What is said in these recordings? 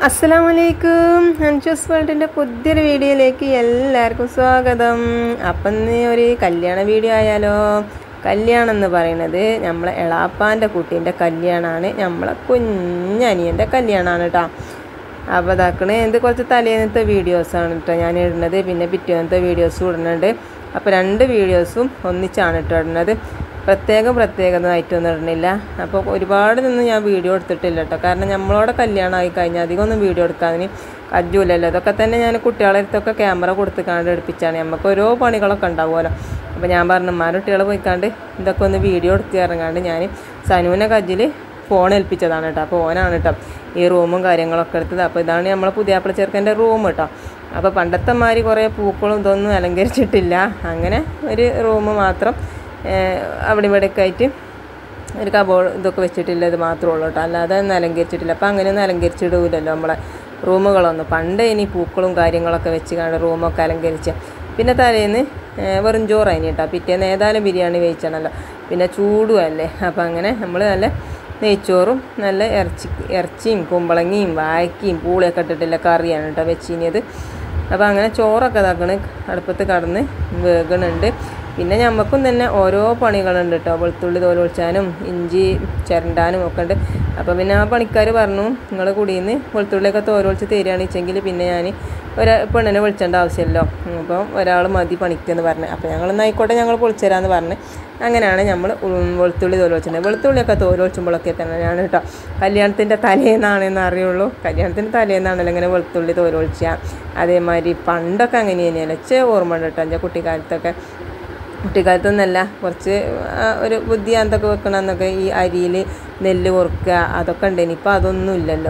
അസ്സലാം വലൈക്കും അൻഷൂസ് വേൾഡിൻ്റെ പുതിയൊരു വീഡിയോയിലേക്ക് എല്ലാവർക്കും സ്വാഗതം അപ്പം ഇന്ന് ഒരു കല്യാണ വീഡിയോ ആയാലോ കല്യാണം എന്ന് പറയുന്നത് നമ്മളെ എളാപ്പാൻ്റെ കുട്ടീൻ്റെ കല്യാണമാണ് നമ്മളെ കുഞ്ഞനിയൻ്റെ കല്യാണമാണ് കേട്ടോ അപ്പോൾ ഇതാക്കണേ ഇത് കുറച്ച് തലേന്നത്തെ വീഡിയോസാണ് കേട്ടോ ഞാൻ ഇടുന്നത് പിന്നെ പിറ്റേന്നത്തെ വീഡിയോസും ഇടുന്നുണ്ട് അപ്പോൾ രണ്ട് വീഡിയോസും ഒന്നിച്ചാണ് കേട്ടോ ഇടുന്നത് പ്രത്യേകം പ്രത്യേകമായിട്ടൊന്നും ഇടുന്നില്ല അപ്പോൾ ഒരുപാട് നിന്ന് ഞാൻ വീഡിയോ എടുത്തിട്ടില്ല കേട്ടോ കാരണം നമ്മളോട് കല്യാണമായി കഴിഞ്ഞാൽ അധികം ഒന്നും വീഡിയോ എടുക്കാൻ കജ്ജൂലല്ലോ ഇതൊക്കെ തന്നെ ഞാൻ കുട്ടികളെ അടുത്തൊക്കെ ക്യാമറ കൊടുത്തുകാണ്ട് എടുപ്പിച്ചാണ് നമുക്ക് ഓരോ പണികളൊക്കെ ഉണ്ടാവുമല്ലോ അപ്പോൾ ഞാൻ പറഞ്ഞു ഉമ്മാരുടെ കുട്ടികളെ പോയിക്കാണ്ട് ഇതൊക്കെ ഒന്ന് വീഡിയോ എടുത്ത് ഇറങ്ങാണ്ട് ഞാൻ സനുവിനെ കജ്ജിൽ ഫോൺ ഏൽപ്പിച്ചതാണ് കേട്ടോ അപ്പോൾ ഓനാണ് കേട്ടോ ഈ റൂമും കാര്യങ്ങളൊക്കെ എടുത്തത് അപ്പോൾ ഇതാണ് നമ്മളെ പുതിയാപ്പിള ചെറുക്കൻ്റെ റൂം കേട്ടോ അപ്പോൾ പണ്ടത്തെ മാതിരി കുറേ പൂക്കളും ഇതൊന്നും അലങ്കരിച്ചിട്ടില്ല അങ്ങനെ ഒരു റൂം മാത്രം ഏഹ്, അവിടെ ഇവിടെയൊക്കെ ആയിട്ട് ഒരു കബോർഡ് ഇതൊക്കെ വെച്ചിട്ടില്ല ഇത് മാത്രമേ ഉള്ളൂ കേട്ടോ അല്ലാതെ ഒന്നും അലങ്കരിച്ചിട്ടില്ല അപ്പോൾ അങ്ങനെയൊന്നും അലങ്കരിച്ചിടൂലല്ലോ നമ്മളെ റൂമുകളൊന്നും പണ്ട് ഇനി പൂക്കളും കാര്യങ്ങളൊക്കെ വെച്ച് കാണും റൂമൊക്കെ അലങ്കരിച്ച് പിന്നെ തലേന്ന് ഏഹ്, വെറും ചോറായിന് കേട്ടോ പിറ്റേന്ന് ഏതായാലും ബിരിയാണി വേവിച്ചണല്ലോ പിന്നെ ചൂടും അല്ലേ അപ്പോൾ അങ്ങനെ നമ്മൾ നല്ല നെയ്ച്ചോറും നല്ല ഇറച്ചി ഇറച്ചിയും കുമ്പളങ്ങിയും വായ്ക്കയും പൂളിയൊക്കെ ഇട്ടിട്ടില്ല കറിയാണ് കേട്ടോ വെച്ചിനിയത് അപ്പോൾ അങ്ങനെ ചോറൊക്കെ ഇതാക്കണ് അടുപ്പത്ത് കടന്ന് വേഗണുണ്ട് പിന്നെ ഞമ്മക്കും തന്നെ ഓരോ പണികളുണ്ട് കേട്ടോ വെളുത്തുള്ളി തോലൊളിച്ചാനും ഇഞ്ചി ചിരണ്ടാനും ഒക്കെ ഉണ്ട് അപ്പോൾ പിന്നെ ആ പണിക്കാർ പറഞ്ഞു നിങ്ങൾ കുടിയിൽ വെളുത്തുള്ളിയൊക്കെ തോലൊളിച്ച് തരികയാണെന്ന് വെച്ചെങ്കിൽ പിന്നെ ഞാൻ ഒരു പെണ്ണിനെ വിളിച്ചേണ്ട ആവശ്യമില്ലല്ലോ അപ്പോൾ ഒരാൾ മതി പണിക്കെന്ന് പറഞ്ഞു അപ്പോൾ ഞങ്ങൾ ആയിക്കോട്ടെ ഞങ്ങൾ പൊളിച്ചുതരാമെന്ന് പറഞ്ഞ് അങ്ങനെയാണ് നമ്മൾ വെളുത്തുള്ളി തോലൊളിച്ചിട്ടുണ്ട് വെളുത്തുള്ളിയൊക്കെ തോലൊളിച്ചുമ്പോഴൊക്കെ തന്നെയാണ് കേട്ടോ കല്യാണത്തിൻ്റെ തലേന്നാണെന്ന് അറിയുള്ളൂ കല്യാണത്തിൻ്റെ തലേന്നാണല്ലോ ഇങ്ങനെ വെളുത്തുള്ളി തോലൊളിച്ച അതേമാതിരി പണ്ടൊക്കെ അങ്ങനെ തന്നെയല്ലോ ചെ ഓർമ്മ ഉണ്ട് കേട്ടോ എൻ്റെ കുട്ടിക്കാലത്തൊക്കെ കുട്ടിക്കാലത്തൊന്നല്ല കുറച്ച് ആ, ഒരു ബുദ്ധിയാന്തൊക്കെ വെക്കണമെന്നൊക്കെ ഈ അരിയിൽ നെല്ല് പൊറുക്കുക അതൊക്കെ ഉണ്ട് ഇനിയിപ്പോൾ അതൊന്നും ഇല്ലല്ലോ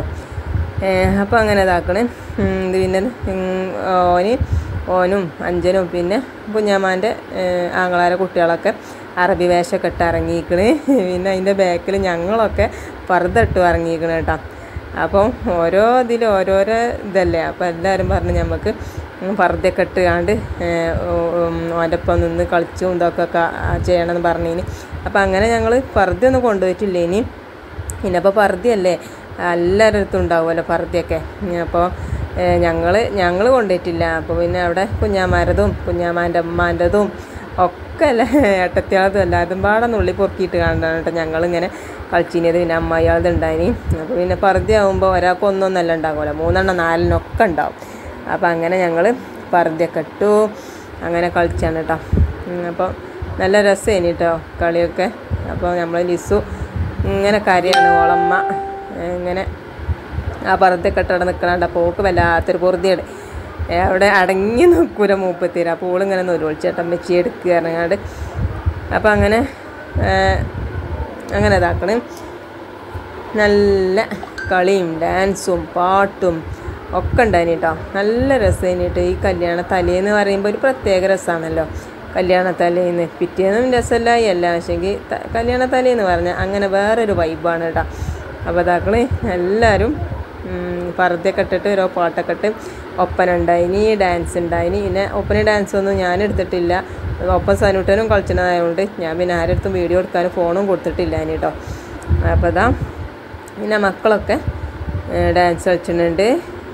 അപ്പോൾ അങ്ങനെ ഇതാക്കണേ ഉം, ഇത് പിന്നെ ഉം, ഓന് ഓനും അഞ്ചനും പിന്നെ കുഞ്ഞാമാൻ്റെ ആങ്ങളാരെ കുട്ടികളൊക്കെ അറബി വേഷമൊക്കെ ഇട്ട് ഇറങ്ങിയിരിക്കണ് പിന്നെ അതിൻ്റെ ബാക്കിൽ ഞങ്ങളൊക്കെ പർദ്ദ ഇട്ട് ഇറങ്ങിയിരിക്കണ് കേട്ടോ അപ്പം ഓരോ ഇതിലും ഓരോരോ ഇതല്ലേ അപ്പോൾ എല്ലാവരും പറഞ്ഞ് നമുക്ക് പർദ്ദയൊക്കെ ഇട്ടുകാണ്ട് ഓൻ്റെ ഒപ്പം നിന്ന് കളിച്ചും ഇതൊക്കെ ക- ചെയ്യണമെന്ന് പറഞ്ഞിന് അപ്പോൾ അങ്ങനെ ഞങ്ങൾ പർദ്ദയൊന്നും കൊണ്ടുപോയിട്ടില്ല ഇനി പിന്നെ അപ്പോൾ പർദ്ദയല്ലേ എല്ലാവരുടെ അടുത്തും ഉണ്ടാവുമല്ലോ പർദ്ദയൊക്കെ അപ്പോൾ ഞങ്ങൾ ഞങ്ങൾ കൊണ്ടുപോയിട്ടില്ല അപ്പോൾ പിന്നെ അവിടെ കുഞ്ഞാമാരതും കുഞ്ഞാമാൻ്റെ അമ്മാൻ്റെതും ഒക്കെ അല്ലേ ഏട്ടത്തിയാളതും എല്ലാതും പാടെ നുള്ളി പൊറുക്കിയിട്ട് കാണാണ് കേട്ടോ ഞങ്ങളിങ്ങനെ കളിച്ചിനത് പിന്നെ അമ്മായിയാളത് ഉണ്ടായിനി അപ്പോൾ പിന്നെ പർദ്ദയാവുമ്പോൾ ഒരാൾക്ക് ഒന്നൊന്നല്ല ഉണ്ടാകുമല്ലോ മൂന്നെണ്ണം നാലെണ്ണം ഒക്കെ ഉണ്ടാവും അപ്പോൾ അങ്ങനെ ഞങ്ങൾ പർദ്ദയൊക്കെ ഇട്ടു അങ്ങനെ കളിച്ചാണ് കേട്ടോ അപ്പോൾ നല്ല രസമായിന് കേട്ടോ കളിയൊക്കെ അപ്പോൾ നമ്മൾ ലിസു ഇങ്ങനെ കരയാണ് ഓളമ്മ ഇങ്ങനെ ആ പർദ്ദയൊക്കെ ഇട്ടവിടെ നിൽക്കണണ്ട അപ്പോൾ ഓക്ക് വല്ലാത്തൊരു പൊറുതിയാണ് അവിടെ അടങ്ങി നിൽക്കൂല മൂപ്പത്തിര അപ്പോൾ ഓളിങ്ങനെ നൊരുവളിച്ചേട്ടൻ വെച്ച് എടുക്കുക ഇറങ്ങാണ്ട് അപ്പോൾ അങ്ങനെ ആ, അങ്ങനെ ഇതാക്കണം നല്ല കളിയും ഡാൻസും പാട്ടും ഒക്കെ ഉണ്ടായിന് കേട്ടോ നല്ല രസമായിട്ട് ഈ കല്യാണ തലേന്ന് പറയുമ്പോൾ ഒരു പ്രത്യേക രസമാണല്ലോ കല്യാണ തലേന്ന് പിറ്റേന്നും രസമല്ലായി അല്ല പക്ഷേങ്കിൽ കല്യാണ തലേന്ന് പറഞ്ഞാൽ അങ്ങനെ വേറൊരു വൈബാണ് കേട്ടോ അപ്പോൾ അതാക്കള് എല്ലാവരും പർദ്ദയൊക്കെ ഇട്ടിട്ട് ഓരോ പാട്ടൊക്കെ ഇട്ട് ഒപ്പന ഉണ്ടായിനി ഡാൻസ് ഉണ്ടായിനി പിന്നെ ഒപ്പന ഡാൻസ് ഒന്നും ഞാൻ എടുത്തിട്ടില്ല ഒപ്പം സനൂട്ടനും കളിച്ചതായതുകൊണ്ട് ഞാൻ പിന്നെ ആരടുത്തും വീഡിയോ എടുക്കാനും ഫോണും കൊടുത്തിട്ടില്ല ഇനി കേട്ടോ അപ്പോൾ ഇതാ പിന്നെ മക്കളൊക്കെ ഡാൻസ് കളിച്ചിട്ടുണ്ട്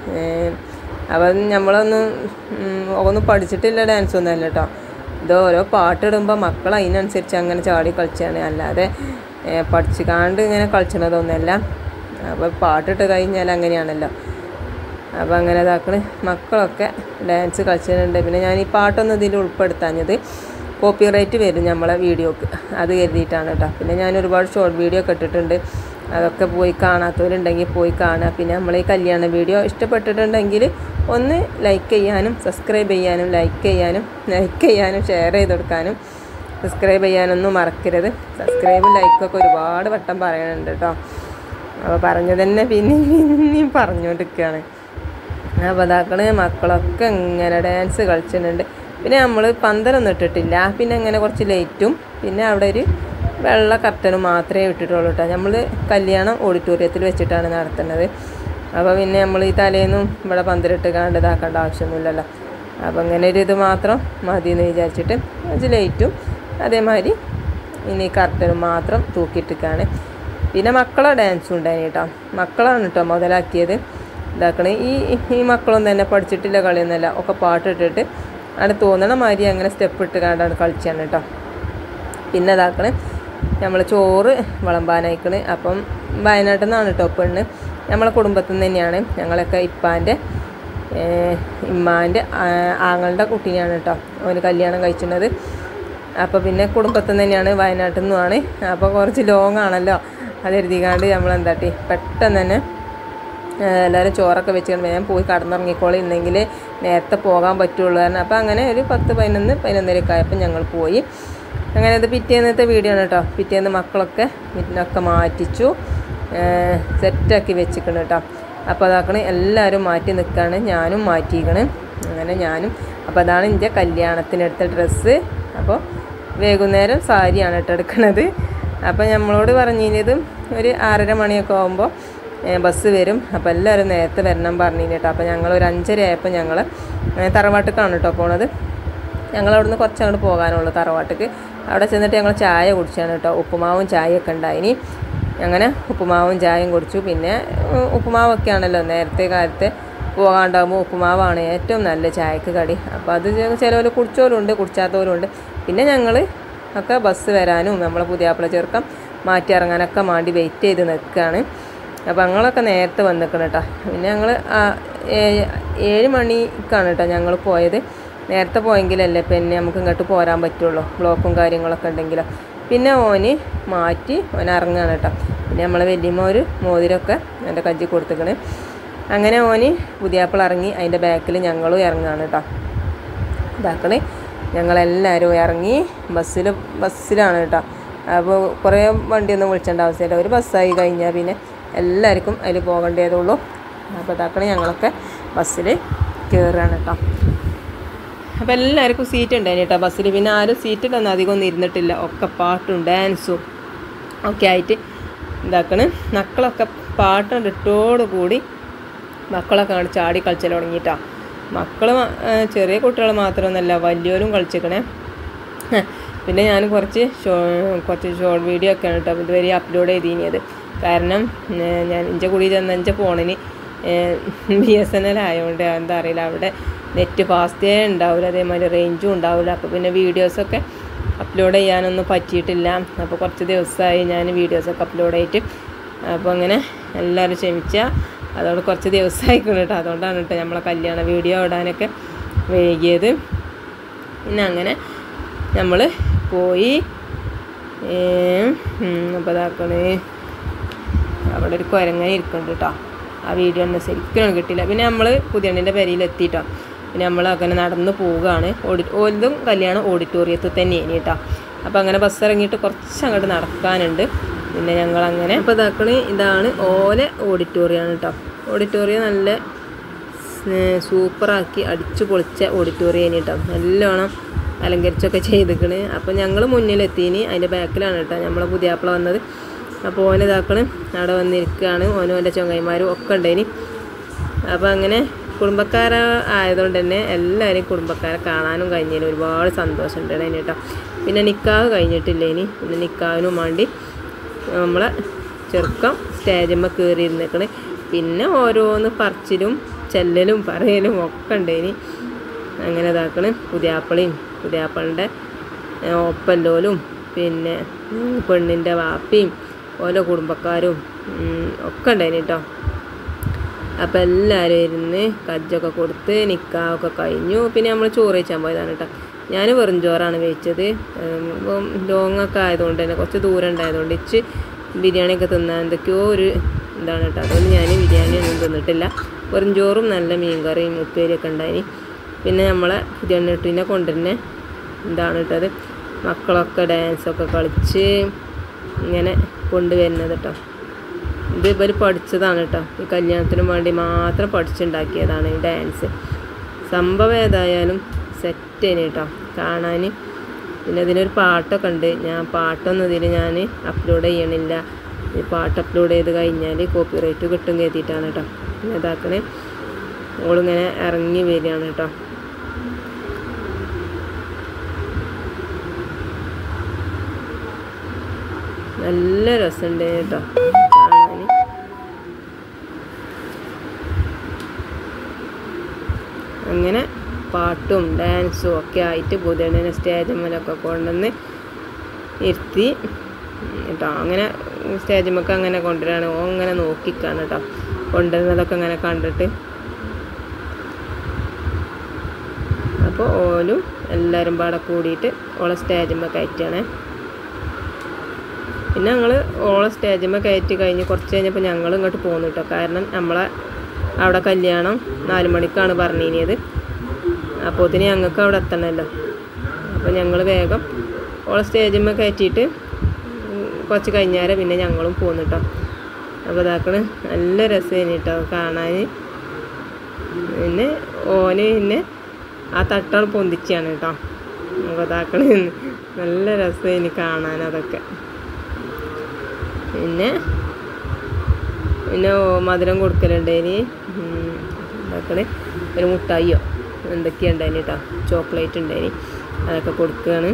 അപ്പം നമ്മളൊന്നും ഉം, ഒന്നും പഠിച്ചിട്ടില്ല ഡാൻസ് ഒന്നും അല്ല കേട്ടോ ഇത് ഓരോ പാട്ടിടുമ്പോൾ മക്കൾ അതിനനുസരിച്ച് അങ്ങനെ ചാടി കളിച്ചാണ് അല്ലാതെ ഏ, പഠിച്ച് കാണ്ട് ഇങ്ങനെ കളിച്ചണതൊന്നുമല്ല അപ്പോൾ പാട്ടിട്ട് കഴിഞ്ഞാൽ അങ്ങനെയാണല്ലോ അപ്പോൾ അങ്ങനെ ഇതാക്കണ് മക്കളൊക്കെ ഡാൻസ് കളിച്ചിട്ടുണ്ട് പിന്നെ ഞാൻ ഈ പാട്ടൊന്നും ഇതിൽ ഉൾപ്പെടുത്താഞ്ഞത് കോപ്പി റൈറ്റ് വരും നമ്മളെ വീഡിയോക്ക് അത് കരുതിയിട്ടാണ് കേട്ടോ പിന്നെ ഞാൻ ഒരുപാട് ഷോർട്ട് വീഡിയോ ഒക്കെ ഇട്ടിട്ടുണ്ട് അതൊക്കെ പോയി കാണാത്തവരുണ്ടെങ്കിൽ പോയി കാണുക പിന്നെ നമ്മൾ ഈ കല്യാണ വീഡിയോ ഇഷ്ടപ്പെട്ടിട്ടുണ്ടെങ്കിൽ ഒന്ന് ലൈക്ക് ചെയ്യാനും സബ്സ്ക്രൈബ് ചെയ്യാനും ലൈക്ക് ചെയ്യാനും ലൈക്ക് ചെയ്യാനും ഷെയർ ചെയ്ത് കൊടുക്കാനും സബ്സ്ക്രൈബ് ചെയ്യാനൊന്നും മറക്കരുത് സബ്സ്ക്രൈബും ലൈക്കൊക്കെ ഒരുപാട് വട്ടം പറയുന്നുണ്ട് കേട്ടോ അപ്പോൾ പറഞ്ഞു തന്നെ പിന്നെയും പിന്നെയും പറഞ്ഞുകൊണ്ടിരിക്കുകയാണ് അപ്പോൾ അതാക്കണ് മക്കളൊക്കെ ഇങ്ങനെ ഡാൻസ് കളിച്ചിട്ടുണ്ട് പിന്നെ നമ്മൾ പന്തലൊന്നും ഇട്ടിട്ടില്ല പിന്നെ അങ്ങനെ കുറച്ച് ലൈറ്റും പിന്നെ അവിടെ ഒരു വെള്ള കർട്ടനും മാത്രമേ ഇട്ടിട്ടുള്ളൂ കേട്ടോ നമ്മൾ കല്യാണം ഓഡിറ്റോറിയത്തിൽ വെച്ചിട്ടാണ് നടത്തുന്നത് അപ്പോൾ പിന്നെ നമ്മൾ ഈ തലേന്നും ഇവിടെ പന്തലിട്ട് കാണ്ട് ഇതാക്കേണ്ട ആവശ്യമൊന്നുമില്ലല്ലോ അപ്പോൾ ഇങ്ങനെ ഒരു ഇത് മാത്രം മതി എന്ന് വിചാരിച്ചിട്ട് കുറച്ച് ലൈറ്റും അതേമാതിരി ഇനി കർട്ടനും മാത്രം തൂക്കിയിട്ടിക്കാണ് പിന്നെ മക്കളെ ഡാൻസും ഉണ്ടായിന് കേട്ടോ മക്കളാണ് കേട്ടോ മുതലാക്കിയത് ഇതാക്കണേ ഈ ഈ മക്കളൊന്നും തന്നെ പഠിച്ചിട്ടില്ല കളിയൊന്നുമല്ല ഒക്കെ പാട്ടിട്ടിട്ട് അവിടെ തോന്നണ മാതിരി അങ്ങനെ സ്റ്റെപ്പ് ഇട്ട് കണ്ടാണ് കളിച്ചാണ് കേട്ടോ പിന്നെ ഇതാക്കണേ നമ്മൾ ചോറ് വിളമ്പാനയക്കണ് അപ്പം വയനാട്ടിൽ നിന്നാണ് കേട്ടോ പെണ്ണ് നമ്മളെ കുടുംബത്തിൽ നിന്ന് തന്നെയാണ് ഞങ്ങളൊക്കെ ഇപ്പാൻ്റെ ഇമ്മാൻ്റെ ആങ്ങളുടെ കുട്ടീനെയാണ് കേട്ടോ അവന് കല്യാണം കഴിച്ചിട്ടുള്ളത് അപ്പോൾ പിന്നെ കുടുംബത്തിൽ നിന്ന് തന്നെയാണ് വയനാട്ടിൽ നിന്നുമാണ് അപ്പോൾ കുറച്ച് ലോങ് ആണല്ലോ അത് എഴുതിക്കാണ്ട് നമ്മൾ എന്താട്ടി പെട്ടെന്ന് തന്നെ ഏഹ് എല്ലാവരും ചോറൊക്കെ വെച്ചുകൊണ്ട് വേഗം പോയി കടന്നിറങ്ങിക്കോളി ഇന്നെങ്കിൽ നേരത്തെ പോകാൻ പറ്റുള്ളൂ കാരണം അപ്പോൾ അങ്ങനെ ഒരു പത്ത് പതിനൊന്ന് പതിനൊന്നരയൊക്കെ ആയപ്പോൾ ഞങ്ങൾ പോയി അങ്ങനെ അത് പിറ്റേന്നത്തെ വീഡിയോ ആണ് കേട്ടോ പിറ്റേന്ന് മക്കളൊക്കെ വീട്ടിലൊക്കെ മാറ്റിച്ചു ഏഹ് സെറ്റാക്കി വെച്ചിക്കണം കേട്ടോ അപ്പോൾ അതാക്കണ് എല്ലാവരും മാറ്റി നിൽക്കുകയാണ് ഞാനും മാറ്റിയിരിക്കണ് അങ്ങനെ ഞാനും അപ്പോൾ അതാണ് എൻ്റെ കല്യാണത്തിനെടുത്ത ഡ്രസ്സ് അപ്പോൾ വൈകുന്നേരം സാരിയാണ് കേട്ടോ എടുക്കണത് അപ്പോൾ നമ്മളോട് പറഞ്ഞിരുന്നത് ഒരു ആറര മണിയൊക്കെ ആകുമ്പോൾ ബസ് വരും അപ്പോൾ എല്ലാവരും നേരത്തെ വരണം പറഞ്ഞു കേട്ടോ അപ്പോൾ ഞങ്ങൾ ഒരു അഞ്ചര ആയപ്പോൾ ഞങ്ങൾ തറവാട്ടിക്കാണ് കേട്ടോ പോണത് ഞങ്ങൾ അവിടുന്ന് കുറച്ച് അങ്ങോട്ട് പോകാനുള്ളൂ തറവാട്ടിക്ക് അവിടെ ചെന്നിട്ട് ഞങ്ങൾ ചായ കുടിച്ചാണ് കേട്ടോ ഉപ്പുമാവും ചായയൊക്കെ ഉണ്ടായിനി അങ്ങനെ ഉപ്പുമാവും ചായയും കുടിച്ചു പിന്നെ ഉം, ഉപ്പുമാവൊക്കെ ആണല്ലോ നേരത്തെ കാലത്ത് പോകാണ്ടാകുമ്പോൾ ഉപ്പുമാവാണ് ഏറ്റവും നല്ല ചായക്ക് കടി അപ്പോൾ അത് ചിലവർ കുടിച്ചവരുണ്ട് കുടിച്ചാത്തവരുണ്ട് പിന്നെ ഞങ്ങൾ ഒക്കെ ബസ് വരാനും നമ്മളെ പുതിയാപ്പിള ചെറുക്കം മാറ്റി ഇറങ്ങാനൊക്കെ വേണ്ടി വെയിറ്റ് ചെയ്ത് നിൽക്കുകയാണ് അപ്പോൾ ഞങ്ങളൊക്കെ നേരത്തെ വന്നിക്കണം കേട്ടോ പിന്നെ ഞങ്ങൾ ഏഴ് മണിക്കാണ് കേട്ടോ ഞങ്ങൾ പോയത് നേരത്തെ പോയെങ്കിലല്ലേ പിന്നെ നമുക്ക് ഇങ്ങോട്ട് പോരാൻ പറ്റുള്ളൂ ബ്ലോക്കും കാര്യങ്ങളൊക്കെ ഉണ്ടെങ്കിലോ പിന്നെ ഓന് മാറ്റി ഓൻ ഇറങ്ങുകയാണ് കേട്ടോ പിന്നെ നമ്മളെ വലിയമ്മ ഒരു മോതിരമൊക്കെ എൻ്റെ കജ്ജി കൊടുത്തേക്കണ് അങ്ങനെ ഓന് പുതിയാപ്പിള ഇറങ്ങി അതിൻ്റെ ബാക്കിൽ ഞങ്ങളും ഇറങ്ങുകയാണ് കേട്ടോ ഇതാക്കണേ ഞങ്ങളെല്ലാവരും ഇറങ്ങി ബസ്സിൽ ബസ്സിലാണ് കേട്ടോ അപ്പോൾ കുറേ വണ്ടിയൊന്നും വിളിച്ചേണ്ട ആവശ്യമില്ല ഒരു ബസ്സായി കഴിഞ്ഞാൽ പിന്നെ എല്ലാവർക്കും അതിൽ പോകേണ്ടതുള്ളൂ അപ്പോൾ ഇതാക്കണേ ഞങ്ങളൊക്കെ ബസ്സിൽ കയറുകയാണ് കേട്ടോ അപ്പോൾ എല്ലാവർക്കും സീറ്റ് ഉണ്ടായിരുന്നു കേട്ടോ ബസ്സിൽ പിന്നെ ആരും സീറ്റിലൊന്നും അധികം ഒന്നും ഇരുന്നിട്ടില്ല ഒക്കെ പാട്ടും ഡാൻസും ഒക്കെ ആയിട്ട് ഇതാക്കണ് മക്കളൊക്കെ പാട്ടുണ്ട് ഇട്ടോട് കൂടി മക്കളൊക്കെ ആണ് ചാടി കളിച്ചാൽ തുടങ്ങിയിട്ടാ മക്കൾ ചെറിയ കുട്ടികൾ മാത്രമൊന്നുമല്ല വലിയവരും കളിച്ചിക്കണേ പിന്നെ ഞാൻ കുറച്ച് ഷോ കുറച്ച് ഷോർട്ട് വീഡിയോ ഒക്കെയാണ് കേട്ടോ ഇതുവരെ അപ്ലോഡ് ചെയ്തിനിയത് കാരണം ഏഹ് ഞാൻ എൻ്റെ കൂടി ചെന്ന എൻ്റെ ഫോണിന് ബി എസ് എൻ എൽ ആയതുകൊണ്ട് എന്താ അറിയില്ല അവിടെ നെറ്റ് ഫാസ്റ്റേ ഉണ്ടാവില്ല അതേമാതിരി റേഞ്ചും ഉണ്ടാവില്ല അപ്പോൾ പിന്നെ വീഡിയോസൊക്കെ അപ്ലോഡ് ചെയ്യാനൊന്നും പറ്റിയിട്ടില്ല അപ്പോൾ കുറച്ച് ദിവസമായി ഞാൻ വീഡിയോസൊക്കെ അപ്ലോഡ് ചെയ്തിട്ട് അപ്പോൾ അങ്ങനെ എല്ലാവരും ക്ഷമിച്ചാൽ അതോട് കുറച്ച് ദിവസമായിക്കണം കേട്ടോ അതുകൊണ്ടാണ് കേട്ടോ നമ്മളെ കല്യാണ വീഡിയോ ഇടാനൊക്കെ വൈകിയത് പിന്നെ അങ്ങനെ നമ്മൾ പോയി അപ്പോൾ ഇതാക്കണേ അവിടെ ഒരു കുരങ്ങനെ ഇരിക്കുന്നുണ്ട് കേട്ടോ ആ വീഡിയോ ഒന്നും ശരിക്കും കിട്ടില്ല പിന്നെ നമ്മൾ പുതിയണ്ണിൻ്റെ പെരയിൽ എത്തിയിട്ടോ പിന്നെ നമ്മൾ അങ്ങനെ നടന്ന് പോവുകയാണ് ഓഡി ഓലതും കല്യാണം ഓഡിറ്റോറിയത്തിൽ തന്നെയാണ് കേട്ടോ അപ്പോൾ അങ്ങനെ ബസ് ഇറങ്ങിയിട്ട് കുറച്ച് അങ്ങോട്ട് നടക്കാനുണ്ട് പിന്നെ ഞങ്ങൾ അങ്ങനെ അപ്പോൾ ഇതാക്കണേ ഇതാണ് ഓല ഓഡിറ്റോറിയമാണ് കേട്ടോ ഓഡിറ്റോറിയം നല്ല സ് സൂപ്പറാക്കി അടിച്ചു പൊളിച്ച ഓഡിറ്റോറിയം കേട്ടോ നല്ലോണം അലങ്കരിച്ചൊക്കെ ചെയ്തിക്കണ് അപ്പോൾ ഞങ്ങൾ മുന്നിലെത്തീനി അതിൻ്റെ ബാക്കിലാണ് കേട്ടോ നമ്മളെ പുതിയാപ്പിള വന്നത് അപ്പോൾ ഓൻ ഇതാക്കണ് അവിടെ വന്നിരിക്കുകയാണ് ഓനും എൻ്റെ ചങ്ങായിമാരും ഒക്കെ ഉണ്ടായിനി അപ്പോൾ അങ്ങനെ കുടുംബക്കാര ആയതുകൊണ്ട് തന്നെ എല്ലാവരെയും കുടുംബക്കാരെ കാണാനും കഴിഞ്ഞതിന് ഒരുപാട് സന്തോഷം ഉണ്ട് അതിന് കേട്ടോ പിന്നെ നിക്കാഹ് കഴിഞ്ഞിട്ടില്ല ഇനി പിന്നെ നിക്കാഹിനും വേണ്ടി നമ്മളെ ചെറുക്കം സ്റ്റേജിന്മേൽ കയറി ഇരുന്നേക്കണ് പിന്നെ ഓരോന്ന് പറച്ചിലും ചെല്ലലും പറയലും ഒക്കെ ഉണ്ടേനി അങ്ങനെ ഇതാക്കണ് പുതിയാപ്പിളയും പുതിയാപ്പിളിൻ്റെ ഒപ്പല്ലോലും പിന്നെ ഉം, പെണ്ണിൻ്റെ വാപ്പിയും ഓരോ കുടുംബക്കാരും ഉം, ഒക്കെ ഉണ്ടായിന് കേട്ടോ അപ്പോൾ എല്ലാവരും ഇരുന്ന് കജ്ജൊക്കെ കൊടുത്ത് നിക്കാഹൊക്കെ കഴിഞ്ഞു പിന്നെ നമ്മൾ ചോറ് വെച്ചാൻ പോയതാണ് കേട്ടോ ഞാൻ വെറും ചോറാണ് വെച്ചത് ഇപ്പം ലോങ്ങൊക്കെ ആയതുകൊണ്ട് തന്നെ കുറച്ച് ദൂരം ഉണ്ടായതുകൊണ്ട് ഇച്ച് ബിരിയാണിയൊക്കെ തിന്നാൻ എന്തൊക്കെയോ ഒരു ഇതാണ് കേട്ടോ അതുകൊണ്ട് ഞാൻ ബിരിയാണി ഒന്നും തിന്നിട്ടില്ല വെറും ചോറും നല്ല മീൻകറിയും ഉപ്പേരിയൊക്കെ ഉണ്ടായിനി പിന്നെ നമ്മളെ പുതിയ നെട്ടിനെ കൊണ്ടുതന്നെ ഇതാണ് കേട്ടത് മക്കളൊക്കെ ഡാൻസൊക്കെ കളിച്ച് ഇങ്ങനെ കൊണ്ടുവരുന്നത് കേട്ടോ ഇത് ഇവർ പഠിച്ചതാണ് കേട്ടോ ഈ കല്യാണത്തിന് വേണ്ടി മാത്രം പഠിച്ചുണ്ടാക്കിയതാണ് ഈ ഡാൻസ് സംഭവം ഏതായാലും സെറ്റേന് കേട്ടോ കാണാൻ പിന്നെ ഇതിനൊരു പാട്ടൊക്കെ ഉണ്ട് ഞാൻ പാട്ടൊന്നും ഇതിൽ ഞാൻ അപ്ലോഡ് ചെയ്യണില്ല ഈ പാട്ട് അപ്ലോഡ് ചെയ്ത് കഴിഞ്ഞാൽ കോപ്പിറൈറ്റ് കിട്ടും കരുതിയിട്ടാണ് കേട്ടോ പിന്നെ ഇതാക്കണേ ഓളിങ്ങനെ ഇറങ്ങി വരികയാണ് കേട്ടോ നല്ല രസമുണ്ട് കേട്ടോ കാണാൻ അങ്ങനെ പാട്ടും ഡാൻസും ഒക്കെ ആയിട്ട് പുതിയണ്ണിനെ സ്റ്റേജ് മേലൊക്കെ കൊണ്ടുവന്ന് ഇരുത്തി കേട്ടോ അങ്ങനെ സ്റ്റേജ് മേക്ക് അങ്ങനെ കൊണ്ടുവരാണ് ഓ അങ്ങനെ നോക്കിക്കാണ് കേട്ടോ കൊണ്ടുവരുന്നതൊക്കെ അങ്ങനെ കണ്ടിട്ട് അപ്പോൾ ഓലും എല്ലാവരും പാടെ കൂടിയിട്ട് ഓളെ സ്റ്റേജിന്മേ കയറ്റുകയാണ് പിന്നെ ഞങ്ങൾ ഓളെ സ്റ്റേജിന്മേ കയറ്റി കഴിഞ്ഞ് കുറച്ച് കഴിഞ്ഞപ്പോൾ ഞങ്ങൾ ഇങ്ങോട്ട് പോന്നു കേട്ടോ കാരണം നമ്മളെ അവിടെ കല്യാണം നാല് മണിക്കാണ് പറഞ്ഞിരുന്നത് അപ്പോൾ ഇതിന് ഞങ്ങൾക്ക് അവിടെ എത്തണമല്ലോ അപ്പോൾ ഞങ്ങൾ വേഗം ഓളെ സ്റ്റേജിന്മേ കയറ്റിയിട്ട് ഉം, കുറച്ച് കഴിഞ്ഞാൽ പിന്നെ ഞങ്ങളും പോന്നു കേട്ടോ അപ്പോൾ ഇതാക്കണ് നല്ല രസമായിരുന്നു കേട്ടോ കാണാൻ പിന്നെ ഓന് പിന്നെ ആ തട്ടാണ് പൊന്തിച്ചാണ് കേട്ടോ അപ്പോൾ ഇതാക്കണ് നല്ല രസമായിന് കാണാൻ അതൊക്കെ പിന്നെ പിന്നെ ഓ- മധുരം കൊടുക്കലുണ്ടേനി ഇതാക്കണ് ഒരു മുട്ടായിയോ എന്തൊക്കെയുണ്ടായിന് കേട്ടോ ചോക്ലേറ്റ് ഉണ്ടായിനി അതൊക്കെ കൊടുക്കുകയാണ്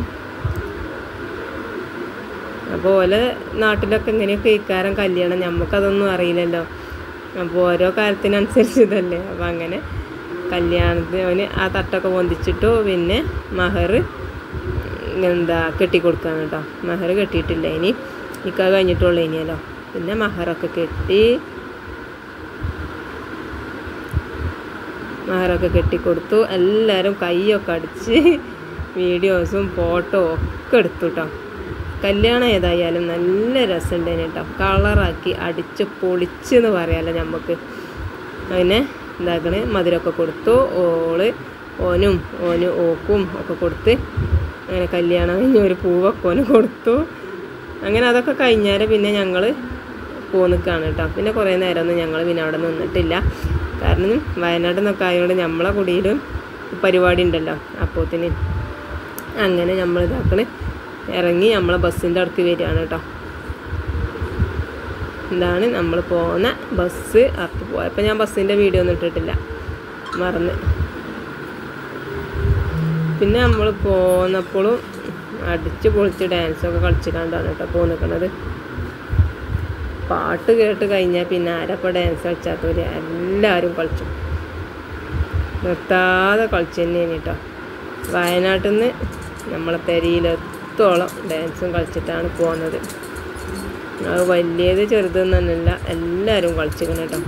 അപ്പോൾ ഓലെ നാട്ടിലൊക്കെ ഇങ്ങനെയൊക്കെ ഇക്കാരം കല്യാണം നമുക്കതൊന്നും അറിയില്ലല്ലോ അപ്പോൾ ഓരോ കാലത്തിനനുസരിച്ച് ഇതല്ലേ അപ്പോൾ അങ്ങനെ കല്യാണത്തിന് അവന് ആ തട്ടൊക്കെ പൊന്തിച്ചിട്ടു പിന്നെ മഹർ എന്താ കെട്ടിക്കൊടുക്കാണ് കേട്ടോ മഹർ കെട്ടിയിട്ടില്ല ഇനി നിൽക്കാൻ കഴിഞ്ഞിട്ടുള്ളൂ ഇനിയല്ലോ പിന്നെ മഹറൊക്കെ കെട്ടി മഹറൊക്കെ കെട്ടിക്കൊടുത്തു എല്ലാവരും കൈയൊക്കെ അടിച്ച് വീഡിയോസും ഫോട്ടോ ഒക്കെ എടുത്തു കേട്ടോ കല്യാണം ഏതായാലും നല്ല രസമുണ്ടേന് കേട്ടോ കളറാക്കി അടിച്ച് പൊളിച്ച് എന്ന് പറയാമല്ലോ നമുക്ക് അതിനെ എന്താക്കണേ മധുരമൊക്കെ കൊടുത്തു ഓള് ഓനും ഓന് ഓക്കും ഒക്കെ കൊടുത്ത് അങ്ങനെ കല്യാണം കഴിഞ്ഞ് ഒരു പൂവൊക്കെ ഓന് കൊടുത്തു അങ്ങനെ അതൊക്കെ കഴിഞ്ഞാൽ പിന്നെ ഞങ്ങൾ പോന്നിക്കാണ് കേട്ടോ പിന്നെ കുറേ നേരമൊന്നും ഞങ്ങൾ പിന്നെ അവിടെ നിന്നിട്ടില്ല കാരണം വയനാട്ടിൽ നിന്നൊക്കെ ആയതുകൊണ്ട് നമ്മളെ കുടിയിലും പരിപാടി ഉണ്ടല്ലോ അപ്പോത്തിന് അങ്ങനെ നമ്മൾ ഇതാക്കണ് ഇറങ്ങി നമ്മളെ ബസ്സിൻ്റെ അടുക്ക് വരികയാണ് കേട്ടോ ഇതാണ് നമ്മൾ പോകുന്ന ബസ് അപ്പോൾ പോയപ്പോൾ ഞാൻ ബസ്സിൻ്റെ വീഡിയോ ഒന്നും ഇട്ടിട്ടില്ല മറന്ന് പിന്നെ നമ്മൾ പോന്നപ്പോഴും അടിച്ച് പൊളിച്ച് ഡാൻസൊക്കെ കളിച്ചിട്ടാണ് കേട്ടോ പോ നിൽക്കണത് പാട്ട് കേട്ട് കഴിഞ്ഞാൽ പിന്നെ ആരപ്പോൾ ഡാൻസ് കളിച്ചാത്തവർ എല്ലാവരും കളിച്ചു നിർത്താതെ കളിച്ചു തന്നെയാണ് കേട്ടോ വയനാട്ടിൽ നിന്ന് നമ്മളെ പെരിയിലെത്തോളം ഡാൻസും കളിച്ചിട്ടാണ് പോകുന്നത് അത് വലിയത് ചെറുതെന്നല്ല എല്ലാവരും കളിച്ചിരിക്കണം കേട്ടോ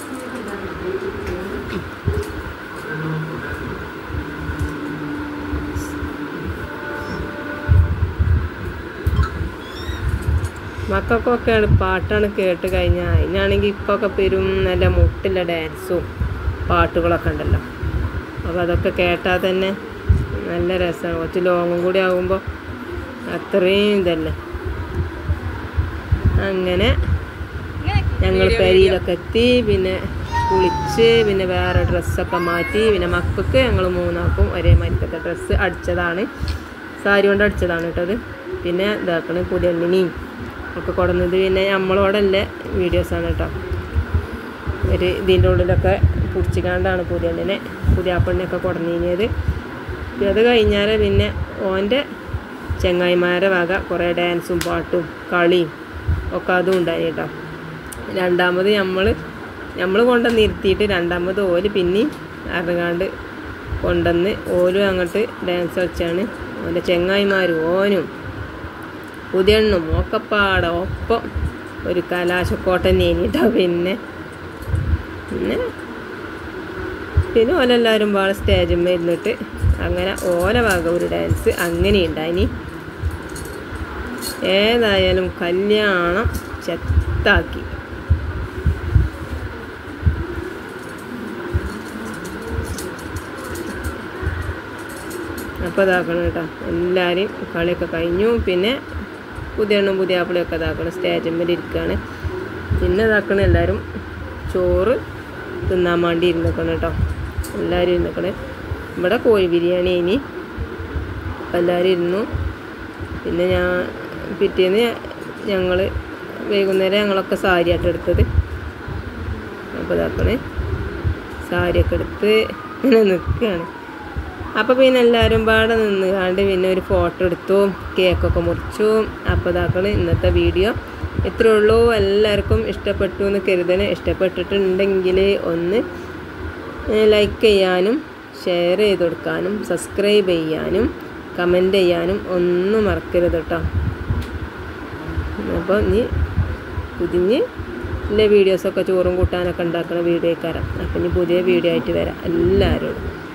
മക്കൾക്കൊക്കെയാണ് പാട്ടാണ് കേട്ട് കഴിഞ്ഞാൽ അതിനാണെങ്കിൽ ഇപ്പോൾ ഒക്കെ പെരും നല്ല മുട്ടില്ല ഡാൻസും പാട്ടുകളൊക്കെ ഉണ്ടല്ലോ അപ്പോൾ അതൊക്കെ കേട്ടാൽ തന്നെ നല്ല രസമാണ് കുറച്ച് ലോങ്ങും കൂടി ആകുമ്പോൾ അത്രയും ഇതല്ലേ അങ്ങനെ ഞങ്ങൾ പെരിയിലൊക്കെ എത്തി പിന്നെ കുളിച്ച് പിന്നെ വേറെ ഡ്രസ്സൊക്കെ മാറ്റി പിന്നെ മക്കൾക്ക് ഞങ്ങൾ മൂന്നാക്കും ഒരേ മരിക്കത്തെ ഡ്രസ്സ് അടിച്ചതാണ് സാരി കൊണ്ട് അടിച്ചതാണ് കേട്ടത് പിന്നെ ഇതാക്കണ പുതിയണ്ണിനെയും ഒക്കെ കൊടുന്നത് പിന്നെ നമ്മളോടല്ലേ വീഡിയോസാണ് കേട്ടോ ഒരു ഇതിൻ്റെ ഉള്ളിലൊക്കെ പിടിച്ചിക്കാണ്ടാണ് പുതിയണ്ണിനെ പുതിയ പെണ്ണിനൊക്കെ കൊടുന്നിരുന്നത് പിന്നെ അത് കഴിഞ്ഞാൽ പിന്നെ ഓൻ്റെ ചെങ്ങായിമാരെ വക കുറേ ഡാൻസും പാട്ടും കളിയും ഒക്കെ അതും ഉണ്ടായി കേട്ടോ രണ്ടാമത് നമ്മൾ നമ്മൾ കൊണ്ടുവന്ന് ഇരുത്തിയിട്ട് രണ്ടാമത് ഓല് പിന്നെയും അറിഞ്ഞാണ്ട് കൊണ്ടുവന്ന് ഓലും അങ്ങോട്ട് ഡാൻസ് കളിച്ചാണ് ഓൻ്റെ ചെങ്ങായിമാരും ഓനും പുതിയണ്ണും ഒക്കെപ്പാടെ ഒപ്പം ഒരു കലാശക്കോട്ടൻ നേനിട്ടോ പിന്നെ പിന്നെ പിന്നെ ഓലെല്ലാവരും പാടെ സ്റ്റേജിന്മേൽ ഇരുന്നിട്ട് അങ്ങനെ ഓല വക ഒരു ഡാൻസ് അങ്ങനെ ഉണ്ടായിനി ഏതായാലും കല്യാണം ചെത്താക്കി അപ്പോൾ ഇതാക്കണം കേട്ടോ എല്ലാവരെയും കളിയൊക്കെ കഴിഞ്ഞു പിന്നെ പുതിയ എണ്ണും പുതിയ ആപ്പിളൊക്കെ ഇതാക്കണം സ്റ്റേജിന്മേൽ ഇരിക്കുകയാണ് പിന്നെ ഇതാക്കണം എല്ലാവരും ചോറ് തിന്നാൻ വേണ്ടി ഇരുന്നിക്കണം കേട്ടോ എല്ലാവരും ഇരുന്നിക്കണേ ഇവിടെ കോഴി ബിരിയാണി ഇനി അപ്പം എല്ലാവരും ഇരുന്നു പിന്നെ ഞാൻ പിറ്റേന്ന് ഞങ്ങൾ വൈകുന്നേരം ഞങ്ങളൊക്കെ സാരിയായിട്ട് എടുത്തത് അപ്പോൾ ഇതാക്കണേ സാരിയൊക്കെ എടുത്ത് ഇങ്ങനെ നിൽക്കുകയാണ് അപ്പോൾ പിന്നെ എല്ലാവരും പാടെ നിന്ന് കണ്ട് പിന്നെ ഒരു ഫോട്ടോ എടുത്തു കേക്കൊക്കെ മുറിച്ചു അപ്പോൾ ഇതാക്കണ് ഇന്നത്തെ വീഡിയോ ഇത്രേ ഉള്ളൂ എല്ലാവർക്കും ഇഷ്ടപ്പെട്ടു എന്ന് കരുതണേ ഇഷ്ടപ്പെട്ടിട്ടുണ്ടെങ്കിൽ ഒന്ന് ലൈക്ക് ചെയ്യാനും ഷെയർ ചെയ്ത് കൊടുക്കാനും സബ്സ്ക്രൈബ് ചെയ്യാനും കമൻറ്റ് ചെയ്യാനും ഒന്നും മറക്കരുത് കേട്ടോ അപ്പോൾ ഇനി പുതിഞ്ഞ് എല്ലാ വീഡിയോസൊക്കെ ചോറും കൂട്ടാനൊക്കെ ഉണ്ടാക്കുന്ന വീഡിയോ കയറാം അപ്പം ഇനി പുതിയ വീഡിയോ ആയിട്ട് വരാം എല്ലാവരോടും